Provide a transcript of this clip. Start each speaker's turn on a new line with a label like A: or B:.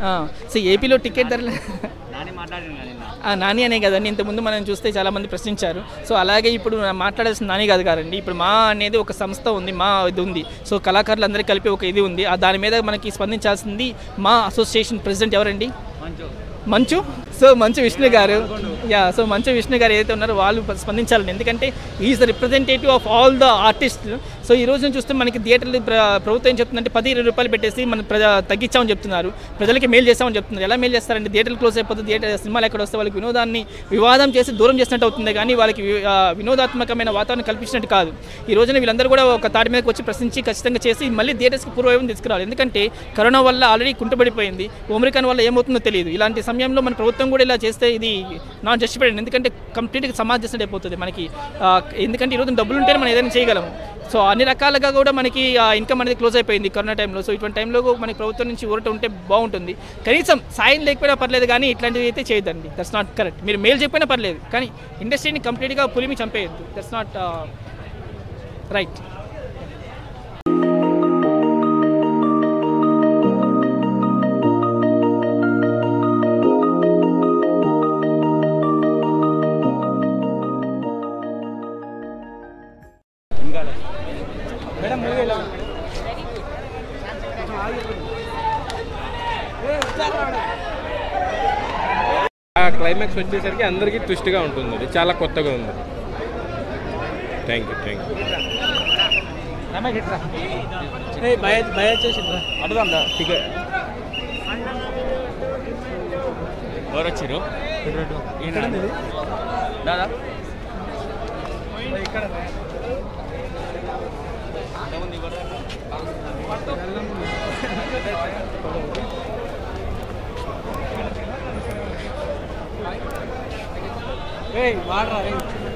A: so ఏపీలో ticket ధరలు
B: నాని మాట్లాడిన నిన్న
A: ఆ, నాని అనే కదండి ఇంతకుముందు మనం చూస్తే చాలామంది ప్రశ్నించారు సో అలాగే ఇప్పుడు మాట్లాడాల్సిన నాని కాదు కాదండి ఇప్పుడు మా అనేది ఒక సంస్థ ఉంది మా ఇది ఉంది సో కళాకారులు అందరికీ కలిపి ఒక ఇది ఉంది ఆ దాని మీద మనకి స్పందించాల్సింది మా అసోసియేషన్ ప్రెసిడెంట్ ఎవరండి
B: మంచు
A: మంచు సో మంచు విష్ణు గారు యా సో మంచు విష్ణు గారు ఏదైతే ఉన్నారో వాళ్ళు స్పందించాలండి ఎందుకంటే is the representative of all the artist so ఈ రోజున చూస్తే మనకి థియేటర్లు ప్ర- ప్రభుత్వం ఏం చెప్తుందంటే పది ఇరవై రూపాయలు పెట్టేసి మనం ప్రజ తగ్గించామని చెప్తున్నారు ప్రజలకి మేలు చేస్తామని చెప్తున్నారు ఎలా మేలు చేస్తారంటే థియేటర్లు క్లోజ్ అయిపోతుంది థియేటర్ సినిమాలు ఎక్కడ వస్తే వాళ్ళకి వినోదాన్ని వివాదం చేసి దూరం చేసినట్టు అవుతుంది కానీ వాళ్ళకి వి- ఆ, వినోదాత్మకమైన వాతావరణం కల్పించినట్టు కాదు ఈ రోజున వీళ్ళందరూ కూడా ఒక తాటి మీదకి వచ్చి ప్రశ్నించి ఖచ్చితంగా చేసి మళ్ళీ థియేటర్స్కి పూర్వవైపు తీసుకురావాలి ఎందుకంటే కరోనా వల్ల ఆల్రెడీ కుంటుపడిపోయింది ఒమరికాన్ వల్ల ఏమవుతుందో తెలియదు ఇలాంటి సమయంలో మన ప్రభుత్వం కూడా ఇలా చేస్తే ఇది నాట్ జస్టిఫైడ్ ఎందుకంటే కంప్లీట్గా సమాజ్ చేసినట్టు అయిపోతుంది మనకి ఆ, ఎందుకంటే ఈరోజు డబ్బులు ఉంటేనే మనం ఏదైనా చేయగలము సో అన్ని రకాలుగా కూడా మనకి ఇన్కమ్ అనేది క్లోజ్ అయిపోయింది కరోనా టైంలో సో ఇటువంటి టైంలో మనకి ప్రభుత్వం నుంచి ఊరట ఉంటే బాగుంటుంది కనీసం సాయం లేకపోయినా పర్లేదు కానీ ఇట్లాంటివి అయితే చేయొద్దండి దట్స్ నాట్ కరెక్ట్ మీరు మేలు చెప్పినా పర్లేదు కానీ ఇండస్ట్రీని కంప్లీట్గా పులిమి చంపేయద్దు దట్స్ నాట్ రైట్
C: ఆ క్లైమాక్స్ వచ్చేసరికి అందరికీ ట్విస్ట్గా ఉంటుంది అది చాలా కొత్తగా ఉంది థ్యాంక్ యూ థ్యాంక్ యూ
B: ఎవరు వచ్చారు దాదా
A: వాడరా